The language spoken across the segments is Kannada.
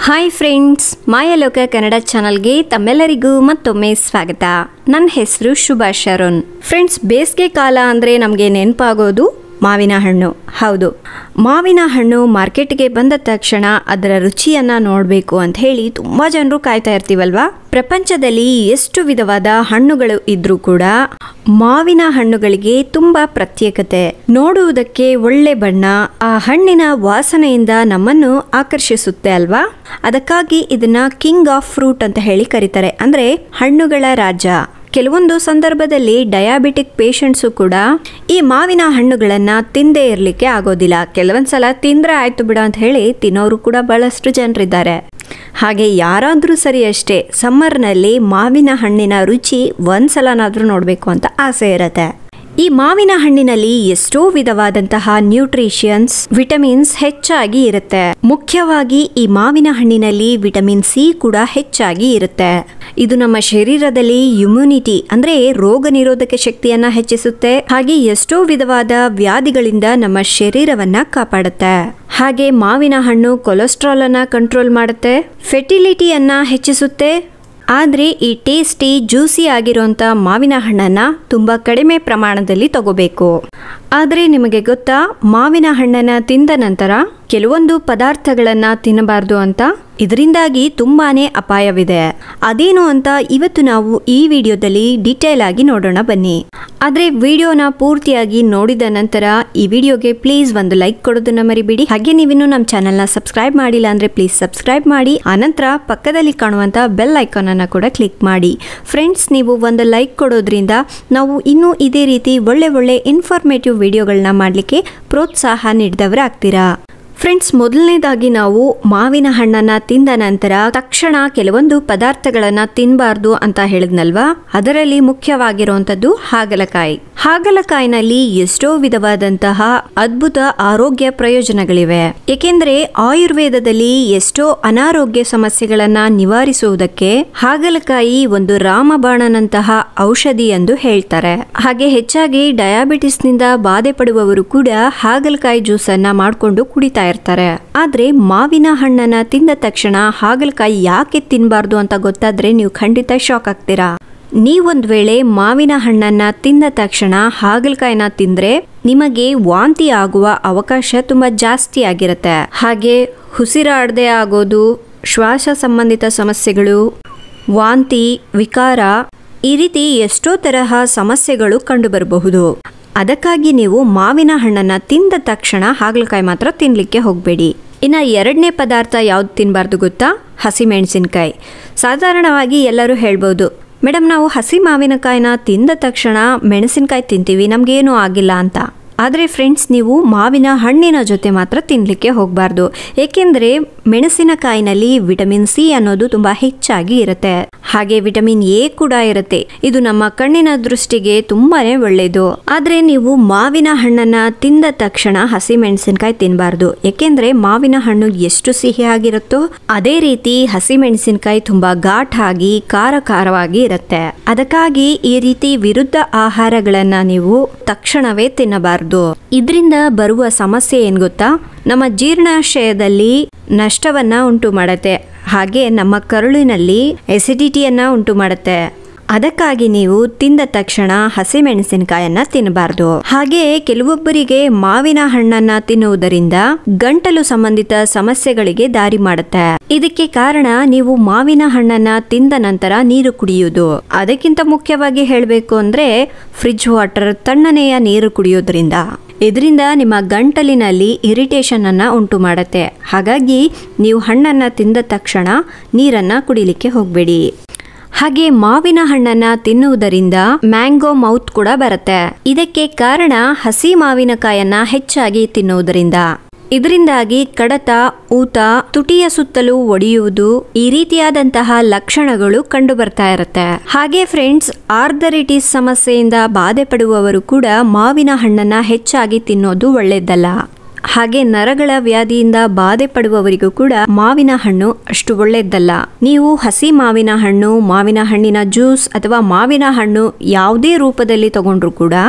ಹಾಯ್ ಫ್ರೆಂಡ್ಸ್ ಮಾಯಲೋಕ ಕನ್ನಡ ಚಾನಲ್ಗೆ ತಮ್ಮೆಲ್ಲರಿಗೂ ಮತ್ತೊಮ್ಮೆ ಸ್ವಾಗತ ನನ್ನ ಹೆಸರು ಶುಭಾ ಶರಣ್ ಫ್ರೆಂಡ್ಸ್ ಬೇಸಿಗೆ ಕಾಲ ಅಂದರೆ ನಮಗೆ ನೆನಪಾಗೋದು ಮಾವಿನ ಹಣ್ಣು ಹೌದು ಮಾವಿನ ಹಣ್ಣು ಮಾರ್ಕೆಟ್ಗೆ ಬಂದ ತಕ್ಷಣ ಅದರ ರುಚಿಯನ್ನ ನೋಡಬೇಕು ಅಂತ ಹೇಳಿ ತುಂಬ ಜನರು ಕಾಯ್ತಾ ಇರ್ತೀವಲ್ವಾ ಪ್ರಪಂಚದಲ್ಲಿ ಎಷ್ಟು ವಿಧವಾದ ಹಣ್ಣುಗಳು ಇದ್ರೂ ಕೂಡ ಮಾವಿನ ಹಣ್ಣುಗಳಿಗೆ ತುಂಬಾ ಪ್ರತ್ಯೇಕತೆ ನೋಡುವುದಕ್ಕೆ ಒಳ್ಳೆ ಬಣ್ಣ ಆ ಹಣ್ಣಿನ ವಾಸನೆಯಿಂದ ನಮ್ಮನ್ನು ಆಕರ್ಷಿಸುತ್ತೆ ಅಲ್ವಾ ಅದಕ್ಕಾಗಿ ಇದನ್ನ ಕಿಂಗ್ ಆಫ್ ಫ್ರೂಟ್ ಅಂತ ಹೇಳಿ ಕರೀತಾರೆ ಅಂದ್ರೆ ಹಣ್ಣುಗಳ ರಾಜ ಕೆಲವೊಂದು ಸಂದರ್ಭದಲ್ಲಿ ಡಯಾಬಿಟಿಕ್ ಪೇಷಂಟ್ಸು ಕೂಡ ಈ ಮಾವಿನ ಹಣ್ಣುಗಳನ್ನ ತಿಂದೇ ಇರಲಿಕ್ಕೆ ಆಗೋದಿಲ್ಲ ಕೆಲವೊಂದ್ಸಲ ತಿಂದ್ರೆ ಆಯ್ತು ಬಿಡ ಅಂತ ಹೇಳಿ ತಿನ್ನೋರು ಕೂಡ ಬಹಳಷ್ಟು ಜನರಿದ್ದಾರೆ ಹಾಗೆ ಯಾರಾದರೂ ಸರಿ ಅಷ್ಟೇ ಸಮ್ಮರ್ನಲ್ಲಿ ಮಾವಿನ ಹಣ್ಣಿನ ರುಚಿ ಒಂದ್ಸಲನಾದ್ರೂ ನೋಡಬೇಕು ಅಂತ ಆಸೆ ಇರತ್ತೆ ಈ ಮಾವಿನ ಹಣ್ಣಿನಲ್ಲಿ ಎಷ್ಟೋ ವಿಧವಾದಂತಹ ನ್ಯೂಟ್ರಿಷಿಯನ್ಸ್ ವಿಟಮಿನ್ಸ್ ಹೆಚ್ಚಾಗಿ ಇರುತ್ತೆ ಮುಖ್ಯವಾಗಿ ಈ ಮಾವಿನ ಹಣ್ಣಿನಲ್ಲಿ ವಿಟಮಿನ್ ಸಿ ಕೂಡ ಹೆಚ್ಚಾಗಿ ಇರುತ್ತೆ ಇದು ನಮ್ಮ ಶರೀರದಲ್ಲಿ ಇಮ್ಯುನಿಟಿ ಅಂದ್ರೆ ರೋಗ ನಿರೋಧಕ ಶಕ್ತಿಯನ್ನ ಹೆಚ್ಚಿಸುತ್ತೆ ಹಾಗೆ ಎಷ್ಟೋ ವಿಧವಾದ ವ್ಯಾಧಿಗಳಿಂದ ನಮ್ಮ ಶರೀರವನ್ನ ಕಾಪಾಡುತ್ತೆ ಹಾಗೆ ಮಾವಿನ ಹಣ್ಣು ಕೊಲೆಸ್ಟ್ರಾಲ್ ಅನ್ನ ಕಂಟ್ರೋಲ್ ಮಾಡುತ್ತೆ ಫೆರ್ಟಿಲಿಟಿಯನ್ನ ಹೆಚ್ಚಿಸುತ್ತೆ ಆದರೆ ಈ ಟೇಸ್ಟಿ ಜ್ಯೂಸಿ ಆಗಿರುವಂಥ ಮಾವಿನ ಹಣ್ಣನ್ನು ತುಂಬ ಕಡಿಮೆ ಪ್ರಮಾಣದಲ್ಲಿ ತಗೋಬೇಕು ಆದರೆ ನಿಮಗೆ ಗೊತ್ತಾ ಮಾವಿನ ಹಣ್ಣನ್ನು ತಿಂದ ನಂತರ ಕೆಲವೊಂದು ಪದಾರ್ಥಗಳನ್ನು ತಿನ್ನಬಾರ್ದು ಅಂತ ಇದರಿಂದಾಗಿ ತುಂಬಾನೇ ಅಪಾಯವಿದೆ ಅದೇನು ಅಂತ ಇವತ್ತು ನಾವು ಈ ವಿಡಿಯೋದಲ್ಲಿ ಡೀಟೇಲ್ ಆಗಿ ನೋಡೋಣ ಬನ್ನಿ ಆದರೆ ವಿಡಿಯೋನ ಪೂರ್ತಿಯಾಗಿ ನೋಡಿದ ನಂತರ ಈ ವಿಡಿಯೋಗೆ ಪ್ಲೀಸ್ ಒಂದು ಲೈಕ್ ಕೊಡೋದನ್ನ ಮರಿಬೇಡಿ ಹಾಗೆ ನೀವಿನ್ನು ನಮ್ಮ ಚಾನೆಲ್ನ ಸಬ್ಸ್ಕ್ರೈಬ್ ಮಾಡಿಲ್ಲ ಅಂದ್ರೆ ಪ್ಲೀಸ್ ಸಬ್ಸ್ಕ್ರೈಬ್ ಮಾಡಿ ಆನಂತರ ಪಕ್ಕದಲ್ಲಿ ಕಾಣುವಂಥ ಬೆಲ್ ಐಕಾನ್ ಅನ್ನ ಕೂಡ ಕ್ಲಿಕ್ ಮಾಡಿ ಫ್ರೆಂಡ್ಸ್ ನೀವು ಒಂದು ಲೈಕ್ ಕೊಡೋದ್ರಿಂದ ನಾವು ಇನ್ನೂ ಇದೇ ರೀತಿ ಒಳ್ಳೆ ಒಳ್ಳೆ ಇನ್ಫಾರ್ಮೇಟಿವ್ ವಿಡಿಯೋಗಳನ್ನ ಮಾಡಲಿಕ್ಕೆ ಪ್ರೋತ್ಸಾಹ ನೀಡಿದವರಾಗ್ತೀರಾ ಫ್ರೆಂಡ್ಸ್ ಮೊದಲನೇದಾಗಿ ನಾವು ಮಾವಿನ ಹಣ್ಣನ್ನ ತಿಂದ ನಂತರ ತಕ್ಷಣ ಕೆಲವೊಂದು ಪದಾರ್ಥಗಳನ್ನ ತಿನ್ನಬಾರ್ದು ಅಂತ ಹೇಳಿದ್ನಲ್ವಾ ಅದರಲ್ಲಿ ಮುಖ್ಯವಾಗಿರುವಂತದ್ದು ಹಾಗಲಕಾಯಿ ಹಾಗಲಕಾಯಿನಲ್ಲಿ ಎಷ್ಟೋ ವಿಧವಾದಂತಹ ಅದ್ಭುತ ಆರೋಗ್ಯ ಪ್ರಯೋಜನಗಳಿವೆ ಏಕೆಂದ್ರೆ ಆಯುರ್ವೇದದಲ್ಲಿ ಎಷ್ಟೋ ಅನಾರೋಗ್ಯ ಸಮಸ್ಯೆಗಳನ್ನ ನಿವಾರಿಸುವುದಕ್ಕೆ ಹಾಗಲಕಾಯಿ ಒಂದು ರಾಮಬಾಣನಂತಹ ಔಷಧಿ ಎಂದು ಹೇಳ್ತಾರೆ ಹಾಗೆ ಹೆಚ್ಚಾಗಿ ಡಯಾಬಿಟಿಸ್ನಿಂದ ಬಾಧೆ ಪಡುವವರು ಕೂಡ ಹಾಗಲಕಾಯಿ ಜ್ಯೂಸ್ ಅನ್ನ ಮಾಡಿಕೊಂಡು ಕುಡಿತಾ ಇರ್ತಾರೆ ಆದ್ರೆ ಮಾವಿನ ಹಣ್ಣನ್ನ ತಿಂದ ತಕ್ಷಣ ಹಾಗಲಕಾಯಿ ಯಾಕೆ ತಿನ್ನಬಾರ್ದು ಅಂತ ಗೊತ್ತಾದ್ರೆ ನೀವು ಖಂಡಿತ ಶಾಕ್ ಆಗ್ತೀರಾ ನೀವೊಂದ್ ವೇಳೆ ಮಾವಿನ ಹಣ್ಣನ್ನ ತಿಂದ ತಕ್ಷಣ ಹಾಗಲಕಾಯಿನ ತಿಂದ್ರೆ ನಿಮಗೆ ವಾಂತಿ ಆಗುವ ಅವಕಾಶ ತುಂಬಾ ಜಾಸ್ತಿ ಆಗಿರುತ್ತೆ ಹಾಗೆ ಉಸಿರಾಡದೆ ಆಗೋದು ಶ್ವಾಸ ಸಂಬಂಧಿತ ಸಮಸ್ಯೆಗಳು ವಾಂತಿ ವಿಕಾರ ಈ ರೀತಿ ಎಷ್ಟೋ ತರಹ ಸಮಸ್ಯೆಗಳು ಕಂಡುಬರಬಹುದು ಅದಕ್ಕಾಗಿ ನೀವು ಮಾವಿನ ಹಣ್ಣನ್ನ ತಿಂದ ತಕ್ಷಣ ಹಾಗಲಕಾಯಿ ಮಾತ್ರ ತಿನ್ಲಿಕ್ಕೆ ಹೋಗಬೇಡಿ ಇನ್ನು ಎರಡನೇ ಪದಾರ್ಥ ಯಾವ್ದು ತಿನ್ನಬಾರ್ದು ಗೊತ್ತಾ ಹಸಿಮೆಣಸಿನ್ಕಾಯಿ ಸಾಧಾರಣವಾಗಿ ಎಲ್ಲರೂ ಹೇಳ್ಬೋದು ಮೇಡಮ್ ನಾವು ಹಸಿ ಮಾವಿನಕಾಯಿನ ತಿಂದ ತಕ್ಷಣ ಮೆಣಸಿನಕಾಯಿ ತಿಂತೀವಿ ನಮಗೇನೂ ಆಗಿಲ್ಲ ಅಂತ ಆದರೆ ಫ್ರೆಂಡ್ಸ್ ನೀವು ಮಾವಿನ ಹಣ್ಣಿನ ಜೊತೆ ಮಾತ್ರ ತಿನ್ನಲಿಕ್ಕೆ ಹೋಗಬಾರ್ದು ಏಕೆಂದರೆ ಮೆಣಸಿನಕಾಯಿನಲ್ಲಿ ವಿಟಮಿನ್ ಸಿ ಅನ್ನೋದು ತುಂಬ ಹೆಚ್ಚಾಗಿ ಇರುತ್ತೆ ಹಾಗೆ ವಿಟಮಿನ್ ಎ ಕೂಡ ಇರುತ್ತೆ ಇದು ನಮ್ಮ ಕಣ್ಣಿನ ದೃಷ್ಟಿಗೆ ತುಂಬಾನೇ ಒಳ್ಳೆಯದು ಆದರೆ ನೀವು ಮಾವಿನ ಹಣ್ಣನ್ನ ತಿಂದ ತಕ್ಷಣ ಹಸಿ ಮೆಣಸಿನಕಾಯಿ ತಿನ್ನಬಾರ್ದು ಏಕೆಂದ್ರೆ ಮಾವಿನ ಹಣ್ಣು ಎಷ್ಟು ಸಿಹಿಯಾಗಿರುತ್ತೋ ಅದೇ ರೀತಿ ಹಸಿ ಮೆಣಸಿನಕಾಯಿ ತುಂಬಾ ಘಾಟ್ ಆಗಿ ಖಾರ ಖಾರವಾಗಿ ಇರುತ್ತೆ ಅದಕ್ಕಾಗಿ ಈ ರೀತಿ ವಿರುದ್ಧ ಆಹಾರಗಳನ್ನ ನೀವು ತಕ್ಷಣವೇ ತಿನ್ನಬಾರ್ದು ಇದರಿಂದ ಬರುವ ಸಮಸ್ಯೆ ಏನ್ ಗೊತ್ತಾ ನಮ್ಮ ಜೀರ್ಣಾಶಯದಲ್ಲಿ ನಷ್ಟವನ್ನ ಉಂಟು ಮಾಡುತ್ತೆ ಹಾಗೆ ನಮ್ಮ ಕರುಳಿನಲ್ಲಿ ಎಸಿಡಿಟಿಯನ್ನ ಉಂಟು ಮಾಡುತ್ತೆ ಅದಕ್ಕಾಗಿ ನೀವು ತಿಂದ ತಕ್ಷಣ ಹಸಿಮೆಣಸಿನಕಾಯನ್ನ ತಿನ್ನಬಾರ್ದು ಹಾಗೆ ಕೆಲವೊಬ್ಬರಿಗೆ ಮಾವಿನ ಹಣ್ಣನ್ನ ತಿನ್ನುವುದರಿಂದ ಗಂಟಲು ಸಂಬಂಧಿತ ಸಮಸ್ಯೆಗಳಿಗೆ ದಾರಿ ಮಾಡುತ್ತೆ ಇದಕ್ಕೆ ಕಾರಣ ನೀವು ಮಾವಿನ ಹಣ್ಣನ್ನ ತಿಂದ ನಂತರ ನೀರು ಕುಡಿಯುವುದು ಅದಕ್ಕಿಂತ ಮುಖ್ಯವಾಗಿ ಹೇಳಬೇಕು ಅಂದ್ರೆ ಫ್ರಿಡ್ಜ್ ವಾಟರ್ ತಣ್ಣನೆಯ ನೀರು ಕುಡಿಯೋದ್ರಿಂದ ಇದರಿಂದ ನಿಮ್ಮ ಗಂಟಲಿನಲ್ಲಿ ಇರಿಟೇಷನ್ ಅನ್ನ ಉಂಟು ಮಾಡುತ್ತೆ ಹಾಗಾಗಿ ನೀವು ಹಣ್ಣನ್ನ ತಿಂದ ತಕ್ಷಣ ನೀರನ್ನ ಕುಡಿಲಿಕ್ಕೆ ಹೋಗಬೇಡಿ ಹಾಗೆ ಮಾವಿನ ಹಣ್ಣನ್ನ ತಿನ್ನುವುದರಿಂದ ಮ್ಯಾಂಗೋ ಮೌತ್ ಕೂಡ ಬರುತ್ತೆ ಇದಕ್ಕೆ ಕಾರಣ ಹಸಿ ಮಾವಿನಕಾಯನ್ನ ಹೆಚ್ಚಾಗಿ ತಿನ್ನುವುದರಿಂದ ಇದರಿಂದಾಗಿ ಕಡತ ಊತ ತುಟಿಯ ಸುತ್ತಲೂ ಒಡೆಯುವುದು ಈ ರೀತಿಯಾದಂತಹ ಲಕ್ಷಣಗಳು ಕಂಡು ಬರ್ತಾ ಇರುತ್ತೆ ಹಾಗೆ ಫ್ರೆಂಡ್ಸ್ ಆರ್ಧರಿಟಿಸ್ ಸಮಸ್ಯೆಯಿಂದ ಬಾಧೆ ಪಡುವವರು ಕೂಡ ಮಾವಿನ ಹಣ್ಣನ್ನ ಹೆಚ್ಚಾಗಿ ತಿನ್ನೋದು ಒಳ್ಳೆಯದಲ್ಲ ಹಾಗೆ ನರಗಳ ವ್ಯಾಧಿಯಿಂದ ಬಾಧೆ ಪಡುವವರಿಗೂ ಕೂಡ ಮಾವಿನ ಹಣ್ಣು ಅಷ್ಟು ಒಳ್ಳೆಯದಲ್ಲ ನೀವು ಹಸಿ ಮಾವಿನ ಹಣ್ಣು ಮಾವಿನ ಹಣ್ಣಿನ ಜ್ಯೂಸ್ ಅಥವಾ ಮಾವಿನ ಹಣ್ಣು ಯಾವುದೇ ರೂಪದಲ್ಲಿ ತಗೊಂಡ್ರು ಕೂಡ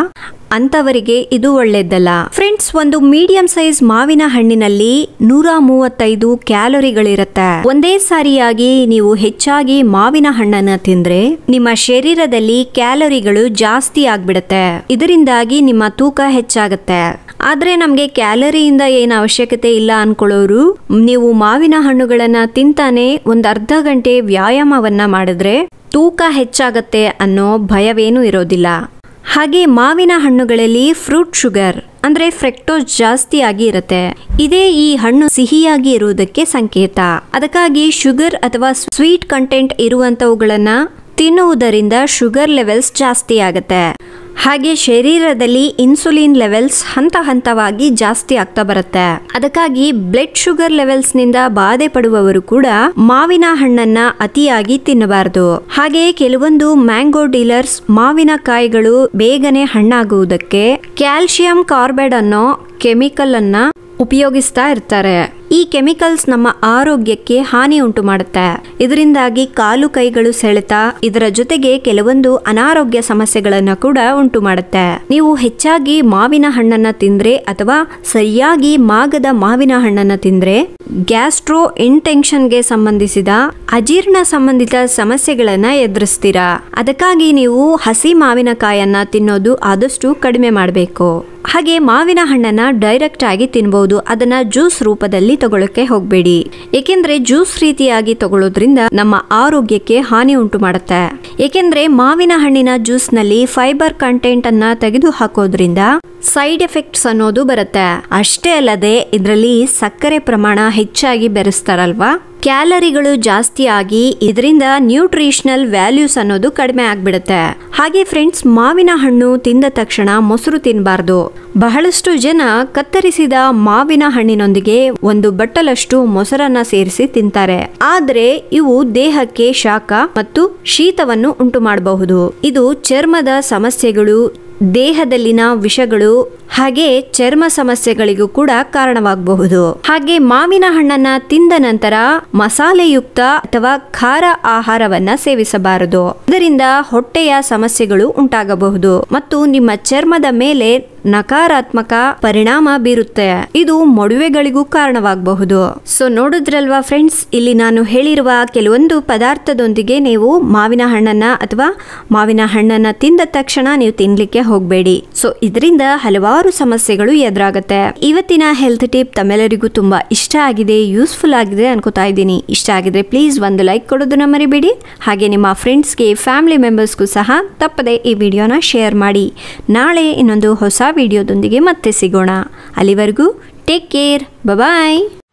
ಅಂತವರಿಗೆ ಇದು ಒಳ್ಳೇದಲ್ಲ ಫ್ರೆಂಡ್ಸ್ ಒಂದು ಮೀಡಿಯಂ ಸೈಜ್ ಮಾವಿನ ಹಣ್ಣಿನಲ್ಲಿ ನೂರ ಮೂವತ್ತೈದು ಕ್ಯಾಲೋರಿಗಳಿರುತ್ತೆ ಒಂದೇ ಸಾರಿಯಾಗಿ ನೀವು ಹೆಚ್ಚಾಗಿ ಮಾವಿನ ಹಣ್ಣನ್ನ ತಿಂದ್ರೆ ನಿಮ್ಮ ಶರೀರದಲ್ಲಿ ಕ್ಯಾಲೋರಿಗಳು ಜಾಸ್ತಿ ಆಗ್ಬಿಡುತ್ತೆ ಇದರಿಂದಾಗಿ ನಿಮ್ಮ ತೂಕ ಹೆಚ್ಚಾಗುತ್ತೆ ಆದ್ರೆ ನಮ್ಗೆ ಕ್ಯಾಲರಿಯಿಂದ ಏನು ಅವಶ್ಯಕತೆ ಇಲ್ಲ ಅನ್ಕೊಳ್ಳೋರು ನೀವು ಮಾವಿನ ಹಣ್ಣುಗಳನ್ನ ತಿಂತಾನೆ ಒಂದ್ ಅರ್ಧ ಗಂಟೆ ವ್ಯಾಯಾಮವನ್ನ ಮಾಡಿದ್ರೆ ತೂಕ ಹೆಚ್ಚಾಗತ್ತೆ ಅನ್ನೋ ಭಯವೇನೂ ಇರೋದಿಲ್ಲ ಹಾಗೆ ಮಾವಿನ ಹಣ್ಣುಗಳಲ್ಲಿ ಫ್ರೂಟ್ ಶುಗರ್ ಅಂದ್ರೆ ಫ್ರೆಕ್ಟೋಸ್ ಜಾಸ್ತಿ ಆಗಿ ಇರುತ್ತೆ ಇದೇ ಈ ಹಣ್ಣು ಸಿಹಿಯಾಗಿ ಇರುವುದಕ್ಕೆ ಸಂಕೇತ ಅದಕ್ಕಾಗಿ ಶುಗರ್ ಅಥವಾ ಸ್ವೀಟ್ ಕಂಟೆಂಟ್ ಇರುವಂತವುಗಳನ್ನ ತಿನ್ನುವುದರಿಂದ ಶುಗರ್ ಲೆವೆಲ್ಸ್ ಜಾಸ್ತಿ ಆಗುತ್ತೆ ಹಾಗೆ ಶರೀರದಲ್ಲಿ ಇನ್ಸುಲಿನ್ ಲೆವೆಲ್ಸ್ ಹಂತ ಹಂತವಾಗಿ ಜಾಸ್ತಿ ಆಗ್ತಾ ಬರುತ್ತೆ ಅದಕ್ಕಾಗಿ ಬ್ಲಡ್ ಶುಗರ್ ಲೆವೆಲ್ಸ್ ನಿಂದ ಬಾಧೆ ಪಡುವವರು ಕೂಡ ಮಾವಿನ ಹಣ್ಣನ್ನ ಅತಿಯಾಗಿ ತಿನ್ನಬಾರದು ಹಾಗೆ ಕೆಲವೊಂದು ಮ್ಯಾಂಗೋ ಡೀಲರ್ಸ್ ಮಾವಿನ ಕಾಯಿಗಳು ಬೇಗನೆ ಹಣ್ಣಾಗುವುದಕ್ಕೆ ಕ್ಯಾಲ್ಸಿಯಂ ಕಾರ್ಬೈಡ್ ಅನ್ನೋ ಕೆಮಿಕಲ್ ಅನ್ನ ಉಪಯೋಗಿಸ್ತಾ ಇರ್ತಾರೆ ಈ ಕೆಮಿಕಲ್ಸ್ ನಮ್ಮ ಆರೋಗ್ಯಕ್ಕೆ ಹಾನಿ ಉಂಟು ಮಾಡುತ್ತೆ ಇದರಿಂದಾಗಿ ಕಾಲು ಕೈಗಳು ಸೆಳೆತ ಇದರ ಜೊತೆಗೆ ಕೆಲವೊಂದು ಅನಾರೋಗ್ಯ ಸಮಸ್ಯೆಗಳನ್ನ ಕೂಡ ಉಂಟು ಮಾಡುತ್ತೆ ನೀವು ಹೆಚ್ಚಾಗಿ ಮಾವಿನ ಹಣ್ಣನ್ನ ತಿಂದ್ರೆ ಅಥವಾ ಸರಿಯಾಗಿ ಮಾಗದ ಮಾವಿನ ಹಣ್ಣನ್ನ ತಿಂದ್ರೆ ಗ್ಯಾಸ್ಟ್ರೋ ಇಂಟೆನ್ಷನ್ಗೆ ಸಂಬಂಧಿಸಿದ ಅಜೀರ್ಣ ಸಂಬಂಧಿತ ಸಮಸ್ಯೆಗಳನ್ನ ಎದುರಿಸ್ತೀರಾ ಅದಕ್ಕಾಗಿ ನೀವು ಹಸಿ ಮಾವಿನಕಾಯನ್ನ ತಿನ್ನೋದು ಆದಷ್ಟು ಕಡಿಮೆ ಮಾಡಬೇಕು ಹಾಗೆ ಮಾವಿನ ಹಣ್ಣನ್ನ ಡೈರೆಕ್ಟ್ ಆಗಿ ತಿನ್ಬಹುದು ಅದನ್ನ ಜ್ಯೂಸ್ ರೂಪದಲ್ಲಿ ತಗೊಳ್ಳಕ್ಕೆ ಹೋಗಬೇಡಿ ಏಕೆಂದ್ರೆ ಜ್ಯೂಸ್ ರೀತಿಯಾಗಿ ತಗೊಳ್ಳೋದ್ರಿಂದ ನಮ್ಮ ಆರೋಗ್ಯಕ್ಕೆ ಹಾನಿ ಉಂಟು ಮಾಡುತ್ತೆ ಏಕೆಂದ್ರೆ ಮಾವಿನ ಹಣ್ಣಿನ ಜ್ಯೂಸ್ ನಲ್ಲಿ ಫೈಬರ್ ಕಂಟೆಂಟ್ ಅನ್ನ ತೆಗೆದು ಹಾಕೋದ್ರಿಂದ ಸೈಡ್ ಎಫೆಕ್ಟ್ಸ್ ಅನ್ನೋದು ಬರುತ್ತೆ ಅಷ್ಟೇ ಅಲ್ಲದೆ ಇದರಲ್ಲಿ ಸಕ್ಕರೆ ಪ್ರಮಾಣ ಹೆಚ್ಚಾಗಿ ಬೆರೆಸ್ತಾರಲ್ವಾ ಕ್ಯಾಲರಿಗಳು ಜಾಸ್ತಿ ಆಗಿ ಇದರಿಂದ ನ್ಯೂಟ್ರಿಷನಲ್ ವ್ಯಾಲ್ಯೂಸ್ ಅನ್ನೋದು ಕಡಿಮೆ ಆಗ್ಬಿಡುತ್ತೆ ಹಾಗೆ ಫ್ರೆಂಡ್ಸ್ ಮಾವಿನ ಹಣ್ಣು ತಿಂದ ತಕ್ಷಣ ಮೊಸರು ತಿನ್ನಬಾರ್ದು ಬಹಳಷ್ಟು ಜನ ಕತ್ತರಿಸಿದ ಮಾವಿನ ಹಣ್ಣಿನೊಂದಿಗೆ ಒಂದು ಬಟ್ಟಲಷ್ಟು ಮೊಸರನ್ನ ಸೇರಿಸಿ ತಿಂತಾರೆ ಆದ್ರೆ ಇವು ದೇಹಕ್ಕೆ ಶಾಖ ಮತ್ತು ಶೀತವನ್ನು ಉಂಟು ಮಾಡಬಹುದು ಇದು ಚರ್ಮದ ಸಮಸ್ಯೆಗಳು ದೇಹದಲ್ಲಿನ ವಿಷಗಳು ಹಾಗೆ ಚರ್ಮ ಸಮಸ್ಯೆಗಳಿಗೂ ಕೂಡ ಕಾರಣವಾಗಬಹುದು ಹಾಗೆ ಮಾವಿನ ಹಣ್ಣನ್ನ ತಿಂದ ನಂತರ ಮಸಾಲೆಯುಕ್ತ ಅಥವಾ ಖಾರ ಆಹಾರವನ್ನ ಸೇವಿಸಬಾರದು ಇದರಿಂದ ಹೊಟ್ಟೆಯ ಸಮಸ್ಯೆಗಳು ಉಂಟಾಗಬಹುದು ಮತ್ತು ನಿಮ್ಮ ಚರ್ಮದ ಮೇಲೆ ನಕಾರಾತ್ಮಕ ಪರಿಣಾಮ ಬೀರುತ್ತೆ ಇದು ಮೊಡವೆಗಳಿಗೂ ಕಾರಣವಾಗಬಹುದು ಸೊ ನೋಡಿದ್ರಲ್ವಾ ಫ್ರೆಂಡ್ಸ್ ಇಲ್ಲಿ ನಾನು ಹೇಳಿರುವ ಕೆಲವೊಂದು ಪದಾರ್ಥದೊಂದಿಗೆ ನೀವು ಮಾವಿನ ಹಣ್ಣನ್ನ ಅಥವಾ ಮಾವಿನ ಹಣ್ಣನ್ನ ತಿಂದ ತಕ್ಷಣ ನೀವು ತಿನ್ಲಿಕ್ಕೆ ಹೋಗಬೇಡಿ ಸೊ ಇದರಿಂದ ಹಲವಾರು ಸಮಸ್ಯೆಗಳು ಎದುರಾಗುತ್ತೆ ಇವತ್ತಿನ ಹೆಲ್ತ್ ಟಿಪ್ ತಮ್ಮೆಲ್ಲರಿಗೂ ತುಂಬಾ ಇಷ್ಟ ಆಗಿದೆ ಯೂಸ್ಫುಲ್ ಆಗಿದೆ ಅನ್ಕೋತಾ ಇದ್ದೀನಿ ಇಷ್ಟ ಆಗಿದ್ರೆ ಪ್ಲೀಸ್ ಒಂದು ಲೈಕ್ ಕೊಡೋದನ್ನ ಮರಿಬೇಡಿ ಹಾಗೆ ನಿಮ್ಮ ಫ್ರೆಂಡ್ಸ್ಗೆ ಫ್ಯಾಮಿಲಿ ಮೆಂಬರ್ಸ್ಗೂ ಸಹ ತಪ್ಪದೆ ಈ ವಿಡಿಯೋನ ಶೇರ್ ಮಾಡಿ ನಾಳೆ ಇನ್ನೊಂದು ಹೊಸ ವಿಡಿಯೋದೊಂದಿಗೆ ಮತ್ತೆ ಸಿಗೋಣ ಅಲ್ಲಿವರೆಗೂ ಟೇಕ್ ಕೇರ್ ಬಾಯ್